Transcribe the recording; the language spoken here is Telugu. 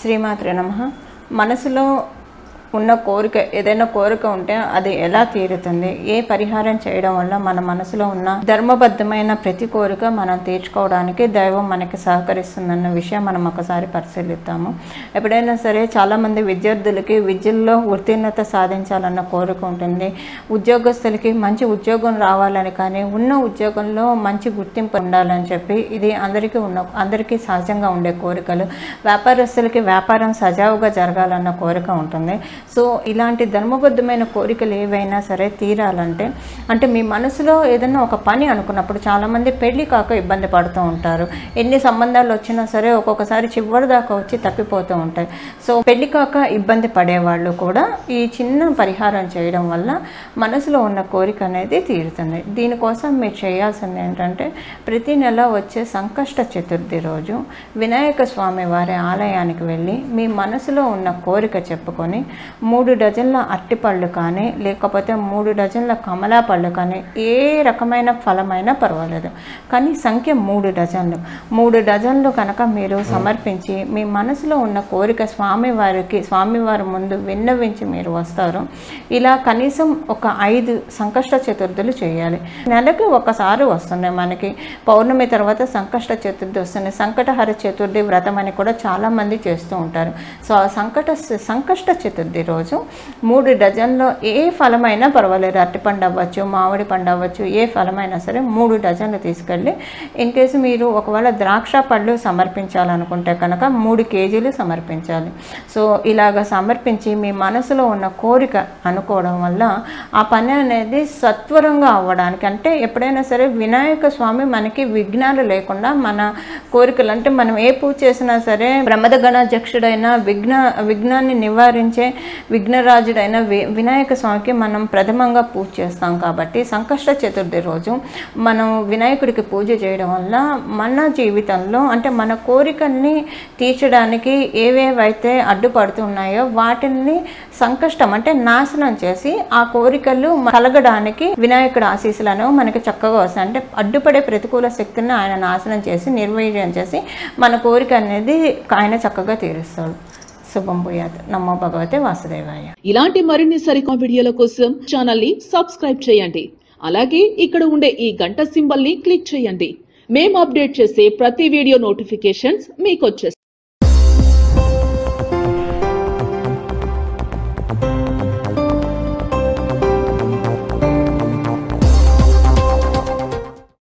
శ్రీమాత్రి నమ మనసులో ఉన్న కోరిక ఏదైనా కోరిక ఉంటే అది ఎలా తీరుతుంది ఏ పరిహారం చేయడం వల్ల మన మనసులో ఉన్న ధర్మబద్ధమైన ప్రతి కోరిక మనం తీర్చుకోవడానికి దైవం మనకి సహకరిస్తుందన్న విషయం మనం ఒకసారి పరిశీలిద్దాము ఎప్పుడైనా సరే చాలామంది విద్యార్థులకి విద్యల్లో ఉత్తీర్ణత సాధించాలన్న కోరిక ఉంటుంది ఉద్యోగస్తులకి మంచి ఉద్యోగం రావాలని కానీ ఉన్న ఉద్యోగంలో మంచి గుర్తింపు ఉండాలని చెప్పి ఇది అందరికీ ఉన్న అందరికీ సహజంగా ఉండే కోరికలు వ్యాపారస్తులకి వ్యాపారం సజావుగా జరగాలన్న కోరిక ఉంటుంది సో ఇలాంటి ధర్మబద్ధమైన కోరికలు ఏవైనా సరే తీరాలంటే అంటే మీ మనసులో ఏదైనా ఒక పని అనుకున్నప్పుడు చాలామంది పెళ్లి కాక ఇబ్బంది పడుతూ ఉంటారు ఎన్ని సంబంధాలు వచ్చినా సరే ఒక్కొక్కసారి చివరి దాకా వచ్చి తప్పిపోతూ ఉంటాయి సో పెళ్లి కాక ఇబ్బంది పడేవాళ్ళు కూడా ఈ చిన్న పరిహారం చేయడం వల్ల మనసులో ఉన్న కోరిక అనేది తీరుతుంది దీనికోసం మీరు చేయాల్సింది ఏంటంటే ప్రతి నెల వచ్చే సంకష్ట చతుర్థి రోజు వినాయక స్వామి వారి ఆలయానికి వెళ్ళి మీ మనసులో ఉన్న కోరిక చెప్పుకొని మూడు డజన్ల అట్టిపళ్ళు కానీ లేకపోతే మూడు డజన్ల కమలా పళ్ళు కానీ ఏ రకమైన ఫలమైనా పర్వాలేదు కానీ సంఖ్య మూడు డజన్లు మూడు డజన్లు కనుక మీరు సమర్పించి మీ మనసులో ఉన్న కోరిక స్వామివారికి స్వామివారి ముందు విన్నవించి మీరు వస్తారు ఇలా కనీసం ఒక ఐదు సంకష్ట చతుర్థులు చేయాలి నెలకి ఒకసారి వస్తుంది మనకి పౌర్ణమి తర్వాత సంకష్ట చతుర్థి వస్తుంది సంకటహర చతుర్థి వ్రతం అని కూడా చాలామంది చేస్తూ ఉంటారు సో ఆ సంకట సంకష్ట చతుర్థి రోజు మూడు డజన్లో ఏ ఫలమైనా పర్వాలేదు అరటిపండు అవ్వచ్చు మామిడి పండు అవ్వచ్చు ఏ ఫలమైనా సరే మూడు డజన్లు తీసుకెళ్ళి ఇన్ కేసు మీరు ఒకవేళ ద్రాక్ష పళ్ళు సమర్పించాలనుకుంటే కనుక మూడు కేజీలు సమర్పించాలి సో ఇలాగ సమర్పించి మీ మనసులో ఉన్న కోరిక అనుకోవడం వల్ల ఆ పని అనేది సత్వరంగా అవ్వడానికి అంటే ఎప్పుడైనా సరే వినాయక స్వామి మనకి విఘ్నాలు లేకుండా మన కోరికలు అంటే మనం ఏ పూజ చేసినా సరే ప్రమద గణాధ్యక్షుడైన విఘ్న విఘ్నాన్ని నివారించే విఘ్నరాజుడైన వి వినాయక స్వామికి మనం ప్రథమంగా పూజ చేస్తాం కాబట్టి సంకష్ట చతుర్థి రోజు మనం వినాయకుడికి పూజ చేయడం వల్ల మన జీవితంలో అంటే మన కోరికల్ని తీర్చడానికి ఏవేవైతే అడ్డుపడుతున్నాయో వాటిని సంకష్టం అంటే నాశనం చేసి ఆ కోరికలు కలగడానికి వినాయకుడు ఆశీస్సులు అనేవి మనకి చక్కగా వస్తాయి అంటే అడ్డుపడే ప్రతికూల శక్తిని ఆయన నాశనం చేసి నిర్వీర్యం చేసి మన కోరిక అనేది ఆయన చక్కగా తీరుస్తాడు శుభం భూయాత్ నమో భగవతే వాసుదేవాయ ఇలాంటి మరిన్ని సరికొత్త వీడియోల కోసం ఛానల్ ని సబ్స్క్రైబ్ చేయండి అలాగే ఇక్కడ ఉండే ఈ గంట సింబల్ ని క్లిక్ చేయండి మేము అప్డేట్ చేసే ప్రతి వీడియో నోటిఫికేషన్స్ మీకు వచ్చేస్తాయి